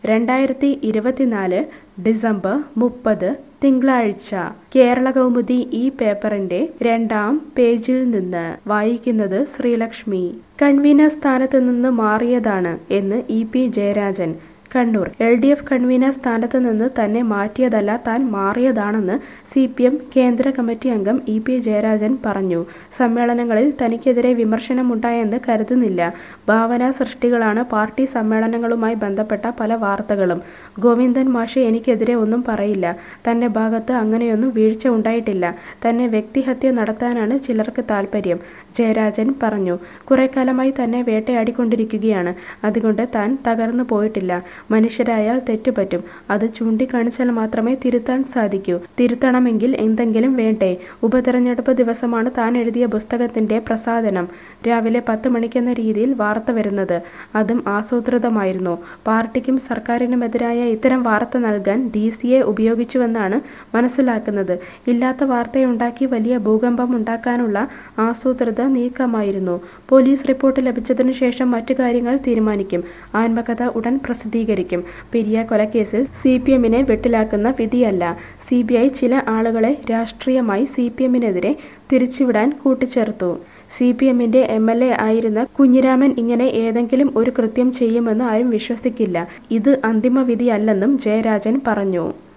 രണ്ടായിരത്തി ഇരുപത്തിനാല് ഡിസംബർ മുപ്പത് തിങ്കളാഴ്ച കേരള കൗമുദി ഈ പേപ്പറിന്റെ രണ്ടാം പേജിൽ നിന്ന് വായിക്കുന്നത് ശ്രീലക്ഷ്മി കൺവീനർ സ്ഥാനത്ത് നിന്ന് മാറിയതാണ് എന്ന് E P Jayarajan Kannur L D F convener സ്ഥാനത്ത് നിന്ന് തന്നെ മാറ്റിയതല്ല താൻ മാറിയതാണെന്ന് സി പി എം കേന്ദ്ര കമ്മിറ്റി അംഗം ഇ പി ജയരാജൻ പറഞ്ഞു സമ്മേളനങ്ങളിൽ തനിക്കെതിരെ വിമർശനമുണ്ടായെന്ന് കരുതുന്നില്ല ഭാവനാ സൃഷ്ടികളാണ് പാർട്ടി സമ്മേളനങ്ങളുമായി ബന്ധപ്പെട്ട പല വാർത്തകളും ഗോവിന്ദൻ മാഷ് എനിക്കെതിരെ ഒന്നും പറയില്ല തന്റെ ഭാഗത്ത് അങ്ങനെയൊന്നും വീഴ്ച ഉണ്ടായിട്ടില്ല തന്നെ വ്യക്തിഹത്യ നടത്താനാണ് ചിലർക്ക് താല്പര്യം ജയരാജൻ പറഞ്ഞു കുറെ കാലമായി തന്നെ വേട്ടയാടിക്കൊണ്ടിരിക്കുകയാണ് അതുകൊണ്ട് താൻ തകർന്നു പോയിട്ടില്ല മനുഷ്യരായാൽ തെറ്റുപറ്റും അത് ചൂണ്ടിക്കാണിച്ചാൽ മാത്രമേ തിരുത്താൻ സാധിക്കൂ തിരുത്തണമെങ്കിൽ എന്തെങ്കിലും വേണ്ടേ ഉപതെരഞ്ഞെടുപ്പ് ദിവസമാണ് താൻ എഴുതിയ പുസ്തകത്തിന്റെ പ്രസാധനം രാവിലെ പത്ത് മണിക്കെന്ന രീതിയിൽ വാർത്ത വരുന്നത് അതും ആസൂത്രിതമായിരുന്നു പാർട്ടിക്കും സർക്കാരിനുമെതിരായ ഇത്തരം വാർത്ത നൽകാൻ ഡി സിയെ ഉപയോഗിച്ചുവെന്നാണ് മനസ്സിലാക്കുന്നത് ഇല്ലാത്ത വാർത്തയുണ്ടാക്കി വലിയ ഭൂകമ്പം ഉണ്ടാക്കാനുള്ള ആസൂത്രിത നീക്കമായിരുന്നു പോലീസ് റിപ്പോർട്ട് ലഭിച്ചതിനു ശേഷം മറ്റു കാര്യങ്ങൾ തീരുമാനിക്കും ആത്മകഥ ഉടൻ പ്രസിദ്ധീകരിക്കും പെരിയ കൊലക്കേസിൽ സി പി എമ്മിനെ വെട്ടിലാക്കുന്ന വിധിയല്ല സി ബി ഐ ചില ആളുകളെ രാഷ്ട്രീയമായി സി പി എമ്മിനെതിരെ തിരിച്ചുവിടാൻ കൂട്ടിച്ചേർത്തു സി പി എമ്മിന്റെ എം എൽ എ ആയിരുന്ന കുഞ്ഞിരാമൻ ഇങ്ങനെ ഏതെങ്കിലും ഒരു കൃത്യം ചെയ്യുമെന്ന് ആരും വിശ്വസിക്കില്ല ഇത് അന്തിമ വിധിയല്ലെന്നും ജയരാജൻ പറഞ്ഞു